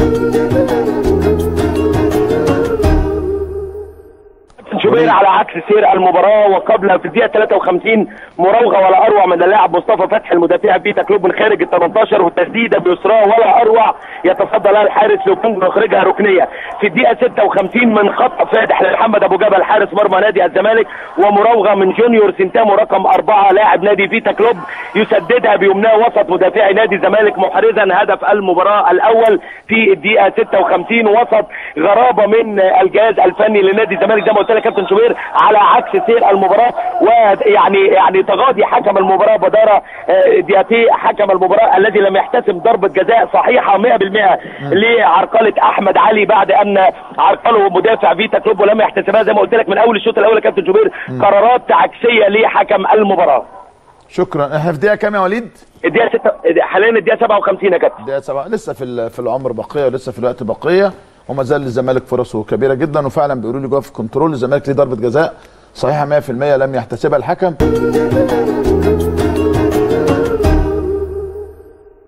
شوبير على عكس سير المباراه وقبل في الدقيقه 53 مراوغه ولا اروع من اللاعب مصطفى فتحي المدافع بيتا كلوب من خارج ال 18 والتسديده بيسراه ولا اروع يتصدى لها الحارس لوبونج ويخرجها ركنيه في الدقيقه 56 من خط فادح لمحمد ابو جبل حارس مرمى نادي الزمالك ومراوغه من جونيور سنتامو رقم اربعه لاعب نادي فيتا كلوب يسددها بيمناه وسط مدافعي نادي الزمالك محرزا هدف المباراه الاول في الدقيقه 56 وسط غرابه من الجهاز الفني لنادي الزمالك زي ما قلت لك كابتن شوبير على عكس سير المباراه ويعني يعني تغاضي حكم المباراه بداره آه، دياتي حكم المباراه الذي لم يحتسب ضربه جزاء صحيحه 100% لعرقله احمد علي بعد ان عرقله مدافع فيتا كلوب ولم يحتسبها زي ما قلت لك من اول الشوط الاول يا كابتن شوبير قرارات عكسيه لحكم المباراه شكرا احنا في دقيقه كام يا وليد الدقيقه 6 حاليا الدقيقه 57 يا كابتن دقيقه سبعة لسه في ال- في العمر بقيه ولسه في الوقت بقيه وما زال للزمالك فرصه كبيره جدا وفعلا بيقولوا لي جوه في كنترول الزمالك ليه ضربه جزاء صحيحه 100% لم يحتسبها الحكم